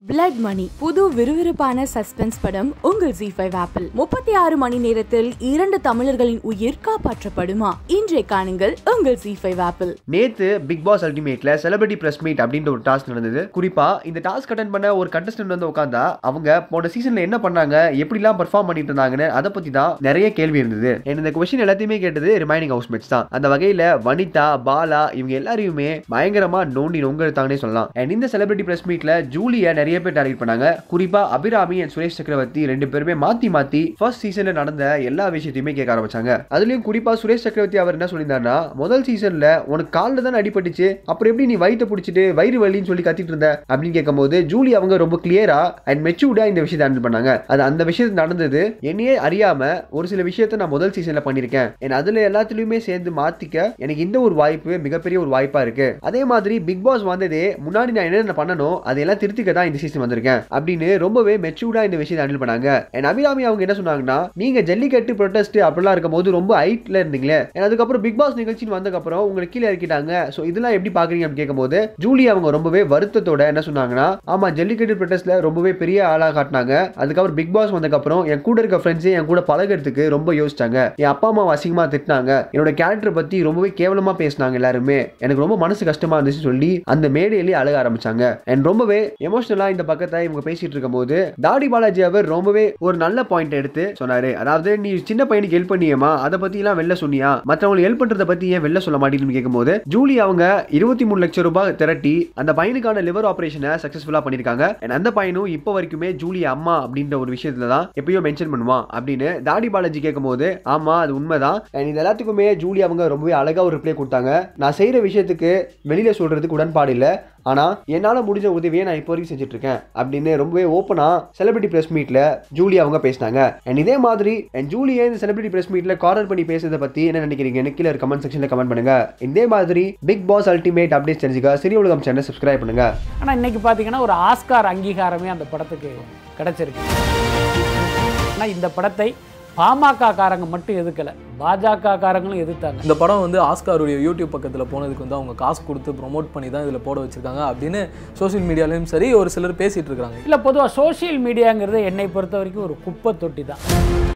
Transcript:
blood மணி புது விறுவிறுப்பான suspense படம் உங்கள் ஜி ஃபைவ் ஆப்பிள் முப்பத்தி ஆறு மணி நேரத்தில் இரண்டு தமிழர்களின் உயிர் காப்பாற்றப்படுமா இன்றைய காணுங்கள் உங்கள் ஜி ஃபைவ் ஆப்பிள் நேத்து பிக் பாஸ் அல்டிமேட்ல செலிபிரிட்டி பிரஸ் மீட் அப்படின்ற ஒரு டாஸ்க் நடந்தது குறிப்பா இந்த டாஸ்க் அட்டன் பண்ண ஒரு கண்டஸ்டன்ட் வந்து உட்காந்தா அவங்க போன சீசன்ல என்ன பண்ணாங்க எப்படிலாம் பெர்ஃபார்ம் பண்ணிட்டு இருந்தாங்கன்னு அதை பத்தி தான் நிறைய கேள்வி இருந்தது And இந்த கொஸ்டின் எல்லாத்தையுமே கேட்டது ரிமைனிங் ஹவுஸ்மேட்ஸ் தான் அந்த வகையில வனிதா பாலா இவங்க எல்லாரையுமே பயங்கரமா நோண்டி நொங்கெடுத்தாங்கன்னே சொல்லலாம் அண்ட் இந்த செலிபிரிட்டி பிரஸ் மீட்ல ஜூலிய நிறைய பேர் டார்கெட் பண்ணாங்க குறிப்பா அபிராமி அண்ட் சுரேஷ் சக்கரவர்த்தி ரெண்டு பேருமே மாத்தி மாத்தி ஃபர்ஸ்ட் சீசன்ல நடந்த எல்லா விஷயத்தையுமே கேட்க ஆரம்பிச்சாங்க அதுலயும் குறிப்பா சுரேஷ் சக்கரவர்த்தி அவர் என்ன சொல்லியிருந்தாருன்னா முதல் சீசன்ல உனக்கு காலில் தான் அடிபட்டுச்சு அப்புறம் எப்படி நீ வயிற்று பிடிச்சிட்டு வயிறு வலின்னு சொல்லி கத்திட்டு இருந்த அப்படின்னு கேட்கும்போது ஜூலி அவங்க ரொம்ப கிளியரா அண்ட் மெச்சூர்டா இந்த விஷயத்தை ஹேண்டில் பண்ணாங்க அது அந்த விஷயத்து நடந்தது என்னையே அறியாம ஒரு சில விஷயத்தை நான் முதல் சீசன்ல பண்ணிருக்கேன் and அதுல எல்லாத்துலயுமே சேர்ந்து மாத்திக்க எனக்கு இந்த ஒரு வாய்ப்பு மிகப்பெரிய ஒரு வாய்ப்பா இருக்கு அதே மாதிரி பிக் பாஸ் வந்ததே முன்னாடி நான் என்னென்ன பண்ணணும் அதையெல்லாம் திருத்திக்க தான் இந்த சீசன் வந்திருக்கேன் அப்படின்னு ரொம்பவே மெச்சூர்டா இந்த விஷயத்தை ஹேண்டில் பண்ணாங்க அண்ட் அபிராமி அவங்க என்ன சொன்னாங்கன்னா நீங்க ஜல்லிக்கட்டு ப்ரொடெஸ்ட் அப்படிலாம் இருக்கும்போது ரொம்ப ஹைட்ல இருந்தீங்களே and அதுக்கப்புறம் பிக் பாஸ் நிகழ்ச்சின்னு வந்ததுக்கப்புறம் உங்களை கீழே இறக்கிட்டாங்க ஸோ இதெல்லாம் எப்படி பாக்குறீங்க அப்படின்னு கேட்கும்போது ஜூலி அவங்க ரொம்பவே வருத்தத்தோட என்ன சொன்னாங்கன்னா ஆமா ஜல்லிக்கட்டு ப்ரொடெஸ்ட்ல ரொம்பவே பெரிய ஆளா காட்டினாங்க அதுக்கப்புறம் பிக் பாஸ் வந்ததுக்கப்புறம் என் கூட இருக்க ஃப்ரெண்ட்ஸே என் கூட பழகிறதுக்கு ரொம்ப யோசிச்சாங்க என் அப்பா அம்மா அசிங்கமா திட்டினாங்க என்னோட கேரக்டர் பத்தி ரொம்பவே கேவலமா பேசினாங்க எல்லாருமே எனக்கு ரொம்ப மனசு கஷ்டமா இருந்துச்சு சொல்லி அந்த மேடையிலேயே அழக ஆரம்பிச்சாங்க அண்ட் ரொம்பவே எமோஷனலா இந்த பக்கத்தை இவங்க பேசிட்டு இருக்கும்போது தாடி பாலாஜி அவர் ரொம்பவே ஒரு நல்ல பாயிண்ட் எடுத்து சொன்னாரு அதாவது நீ சின்ன பையனுக்கு ஹெல்ப் பண்ணியமா அதை பத்தி எல்லாம் வெளில சொன்னியா மற்றவங்களுக்கு ஹெல்ப் பண்றத பத்தி ஏன் வெளில சொல்ல மாட்டேன்னு கேட்கும்போது ஜூலி அவங்க இருபத்தி மூணு லட்சம் ரூபாய் திரட்டி அந்த பையனுக்கான லிவர் ஆபரேஷனை சக்சஸ்ஃபுல்லா பண்ணிருக்காங்க And அந்த பையனும் இப்போ வரைக்குமே ஜூலி அம்மா அப்படின்ற ஒரு விஷயத்துல தான் எப்பயோ மென்ஷன் பண்ணுவான் அப்படின்னு தாடி பாலாஜி கேட்கும்போது ஆமா அது உண்மைதான் And இது எல்லாத்துக்குமே ஜூலி அவங்க ரொம்பவே அழகா ஒரு ரிப்ளை கொடுத்தாங்க நான் செய்யற விஷயத்துக்கு வெளியில சொல்றதுக்கு உடன்பாடு இல்லை ஆனா என்னால முடிஞ்ச உதவியை நான் இப்போ வரைக்கும் செஞ்சுட்டு இருக்கேன் அப்படின்னு ரொம்பவே ஓப்பனா செலிபிரிட்டி பிரஸ் மீட்ல ஜூலி அவங்க பேசினாங்க அண்ட் இதே மாதிரி அண்ட் ஜூலியை இந்த செலிபிரிட்டி பிரஸ் மீட்ல கார்னர் பண்ணி பேசுறதை பத்தி என்ன நினைக்கிறீங்க கீழே கமெண்ட் செக்ஷன்ல கமெண்ட் பண்ணுங்க இதே மாதிரி பிக் பாஸ் அல்டிமேட் அப்டேட்ஸ் தெரிஞ்சுக்க சிறிய உலகம் சேனல் சப்ஸ்கிரைப் பண்ணுங்க ஆனால் இன்னைக்கு பார்த்தீங்கன்னா ஒரு ஆஸ்கார் அங்கீகாரமே அந்த படத்துக்கு கிடைச்சிருக்கு ஆனால் இந்த படத்தை பாமக காரங்க மட்டும் எதுக்கலை பாஜக காரங்களும் எதிர்த்தாங்க இந்த படம் வந்து ஆஸ்காருடைய யூடியூப் பக்கத்தில் போனதுக்கு வந்து அவங்க காசு கொடுத்து ப்ரோமோட் பண்ணி தான் இதில் போட வச்சிருக்காங்க அப்படின்னு சோஷியல் மீடியாலையும் சரி ஒரு சிலர் பேசிட்டு இருக்காங்க இல்லை பொதுவாக சோஷியல் மீடியாங்கிறது என்னை பொறுத்த வரைக்கும் ஒரு குப்பை தொட்டி தான்